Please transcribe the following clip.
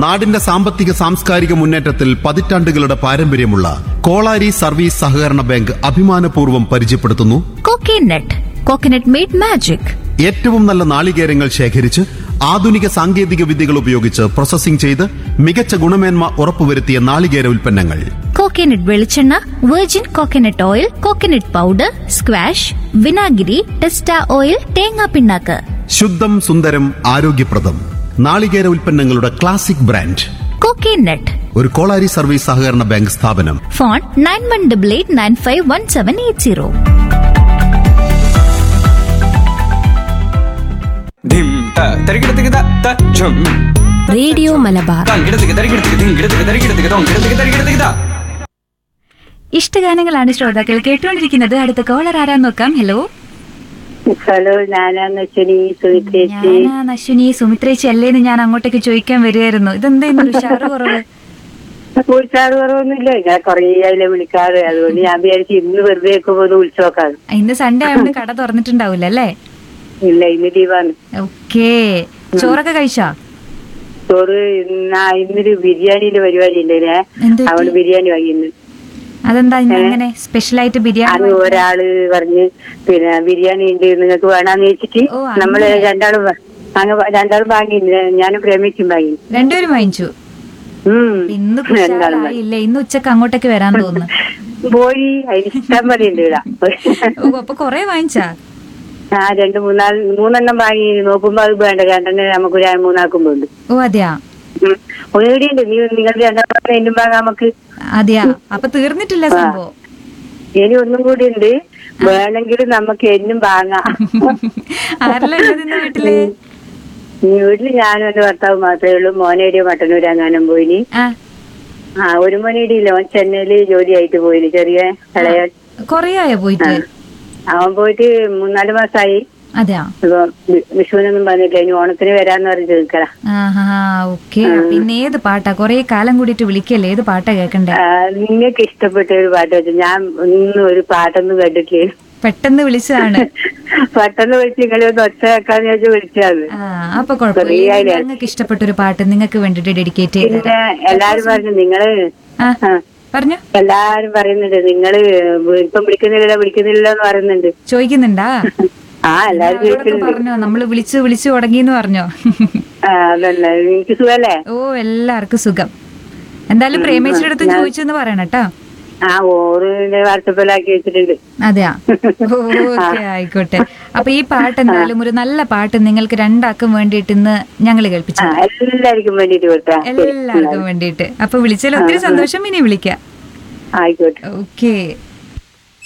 നാടിന്റെ സാമ്പത്തിക സാംസ്കാരിക മുന്നേറ്റത്തിൽ പതിറ്റാണ്ടുകളുടെ പാരമ്പര്യമുള്ള കോളാരി സർവീസ് സഹകരണ ബാങ്ക് അഭിമാനപൂർവ്വം പരിചയപ്പെടുത്തുന്നു കോക്കനട്ട് കോക്കനട്ട് മെയ്ഡ് മാജിക് ഏറ്റവും നല്ല നാളികേരങ്ങൾ ശേഖരിച്ച് ആധുനിക സാങ്കേതിക വിദ്യകൾ ഉപയോഗിച്ച് പ്രോസസ്സിംഗ് ചെയ്ത് മികച്ച ഗുണമേന്മ ഉറപ്പുവരുത്തിയ നാളികേര ഉൽപ്പന്നങ്ങൾ കോക്കനട്ട് വെളിച്ചെണ്ണ virgin coconut oil coconut powder squash വിനാഗിരി ടെസ്റ്റ ഓയിൽ തേങ്ങാ പിണ്ണാക്ക് ശുദ്ധം സുന്ദരം ആരോഗ്യപ്രദം നാളികേര ഉൽപ്പന്നങ്ങളുടെ ക്ലാസിക് ബ്രാൻഡ് കോക്കനട്ട് ഒരു കോളാരി സർവീസ് സഹകരണ ബാങ്ക് സ്ഥാപനം phone nine one double eight nine five one seven eight zero ധിം ത തരികിടത്തിക്ക് ത ത ഝും റേഡിയോ മലബാർ തങ്കിടത്തിക്ക് തരികിടത്തിക്ക് ധിങ്കിടത്തിക്ക് തരികിടത്തിക്ക് തൊങ്കിടത്തിക്ക് തരികിടത്തിക്ക് ത ഇഷ്ടഗാനങ്ങളാണ് ശ്രോതാക്കൾ കേട്ടുകൊണ്ടിരിക്കുന്നത് അടുത്ത കോളർ ആരാന്ന് നോക്കാം ഹലോ ഹലോ ഞാനാന്ന് അശ്വനി സുമിത്രേച്ചി ഞാനാ നശ്വിനി സുമിത്രേച്ചി അല്ലേന്ന് ഞാൻ അങ്ങോട്ടേക്ക് ചോദിക്കാൻ വരികയായിരുന്നു ഇതെന്തേന്നു ഉഷാറ് കുറവ് വിളിച്ചാറ് കുറവൊന്നുമില്ല ഞാൻ കൊറേ ആയില്ലേ വിളിക്കാറ് അതുകൊണ്ട് ഞാൻ വിചാരിച്ചു ഇന്ന് വെറുതെ ഒക്കെ ഒന്ന് വിളിച്ചു നോക്കാറ് ഇന്ന് സൺഡേ ആയതുകൊണ്ട് കട തുറന്നിട്ടുണ്ടാവില്ല അല്ലേ ഇല്ല ഇന്ന് ലീവാണ് ഓക്കേ ചോറൊക്കെ കഴിച്ചാ ചോറ് ഇന്ന് ഇന്നൊരു ബിരിയാണിന്റെ പരിപാടി ഉണ്ടല്ലേ എന്ത് പറ്റി? അവള് ബിരിയാണി വാങ്ങിന്ന് അതെന്താ ഇന്ന് അങ്ങനെ സ്പെഷ്യൽ ആയിട്ട് അത് ബിരിയാണി ഒരാള് പറഞ്ഞ് പിന്നെ ബിരിയാണി ഉണ്ട് നിങ്ങൾക്ക് വേണമെന്ന് വെച്ചിട്ട് ഓ, അങ്ങനെ. നമ്മള് രണ്ടാളും വാ- അങ്ങ് വാ- രണ്ടാളും വാങ്ങി ഞാനും പ്രേമിച്ചും വാങ്ങി രണ്ടുപേരും വാങ്ങിച്ചു ഉം ഇന്ന് രണ്ടാളും വാങ്ങി ഇല്ല ഇന്ന് ഉച്ചക്ക് അങ്ങോട്ടേക്ക് വരാൻ തോന്നുന്നു പോയി അതിന് ഇഷ്ടം പോലെ ഉണ്ട് ഇവിടെ ഓ അപ്പൊ കൊറേ വാങ്ങിച്ചാ ആ രണ്ട് മൂന്നാല് മൂന്നെണ്ണം വാങ്ങി നോക്കുമ്പോ അത് വേണ്ട രണ്ടെണ്ണം നമുക്ക് ഒരു മൂന്നാക്കുമ്പോ ഉണ്ട് ഓ അതെയാ ഉം. ഒന്നുകൂടിയുണ്ട് നീ നിങ്ങൾ രണ്ടെണ്ണം എന്നും വാങ്ങാം നമുക്ക് അതെയാ അപ്പൊ തീർന്നിട്ടില്ല സംഭവം ഇനി ഒന്നും കൂടി ഉണ്ട് വേണമെങ്കിൽ നമുക്ക് എന്നും വാങ്ങാം ആരെല്ലാം ഉള്ളത് ഇന്ന് വീട്ടില് ഈ വീട്ടില് ഞാനും എന്റെ ഭർത്താവ് മാത്രമേ ഉള്ളൂ മോനേടിയോ മട്ടന്നൂർ അങ്ങാനും പോയിനി ആ ആ ഒരു മോനേടിയില്ല ഓൻ ചെന്നൈയില് ജോലിയായിട്ട് പോയിന് ചെറിയ ഇളയ കൊറേ ആയോ പോയിട്ട് അവൻ പോയിട്ട് മൂന്നാല് മാസമായി അതെയാ ഇപ്പൊ വി- വിഷുവിനൊന്നും പറഞ്ഞില്ല ഇനി ഓണത്തിന് വരാന്ന് പറഞ്ഞിട്ട് നിൽക്കല ആഹാ ഓക്കെ പിന്നെ ഏത് പാട്ടാ കൊറേ കാലം കൂടിയിട്ട് വിളിക്കല്ലേ ഏത് പാട്ടാ കേക്കണ്ടേ നിങ്ങൾക്ക് ഇഷ്ടപ്പെട്ട ഒരു പാട്ട് വെച്ചു ഞാൻ ഒന്നും ഒരു പാട്ടൊന്നും കേട്ടിട്ടില്ല പെട്ടെന്ന് വിളിച്ചതാണ് പെട്ടെന്ന് വിളിച്ച് നിങ്ങളെ ഒന്ന് ഒച്ച വെക്കാന്ന് വെച്ച് വിളിച്ചത് ആ അപ്പൊ കുഴപ്പമില്ല നിങ്ങൾക്ക് ഇഷ്ടപ്പെട്ട ഒരു പാട്ട് നിങ്ങൾക്ക് വേണ്ടിട്ട് ഡെഡിക്കേറ്റ് ചെയ്ത് പിന്നെ എല്ലാരും പറഞ്ഞു നിങ്ങള് ആ ആ, പറഞ്ഞു എല്ലാരും പറയുന്നുണ്ട് നിങ്ങള് ഇപ്പം വിളിക്കുന്നില്ല വിളിക്കുന്നില്ല എന്ന് പറയുന്നുണ്ട് ചോദിക്കുന്നുണ്ടാ ആ എല്ലാരും അവരോടൊക്കെ ചോദിക്കുന്നുണ്ട് പറഞ്ഞോ നമ്മള് വിളിച്ചു വിളിച്ചു തുടങ്ങിന്ന് പറഞ്ഞോ ആ അതല്ല എനിക്ക് സുഖല്ലേ ഓ എല്ലാവർക്കും സുഖം എന്തായാലും പ്രേമേച്ചിയുടെ അടുത്ത് ചോദിച്ചെന്ന് പറയണം കേട്ടോ ആ ഓറിന്റെ വാട്സപ്പിലാക്കി വെച്ചിട്ടുണ്ട് അതെയാ ഓക്കെ ആയിക്കോട്ടെ അപ്പൊ ഈ പാട്ട് എന്തായാലും ഒരു നല്ല പാട്ട് നിങ്ങൾക്ക് രണ്ടാക്കും വേണ്ടിയിട്ട് ഇന്ന് ഞങ്ങൾ കേൾപ്പിച്ചു ആ എല്ലാവർക്കും വേണ്ടിട്ട് കൊടുത്താ എല്ലാവർക്കും വേണ്ടിയിട്ട് അപ്പൊ വിളിച്ചാൽ ഒത്തിരി സന്തോഷം ഇനി വിളിക്കാം ആയിക്കോട്ടെ ഓക്കെ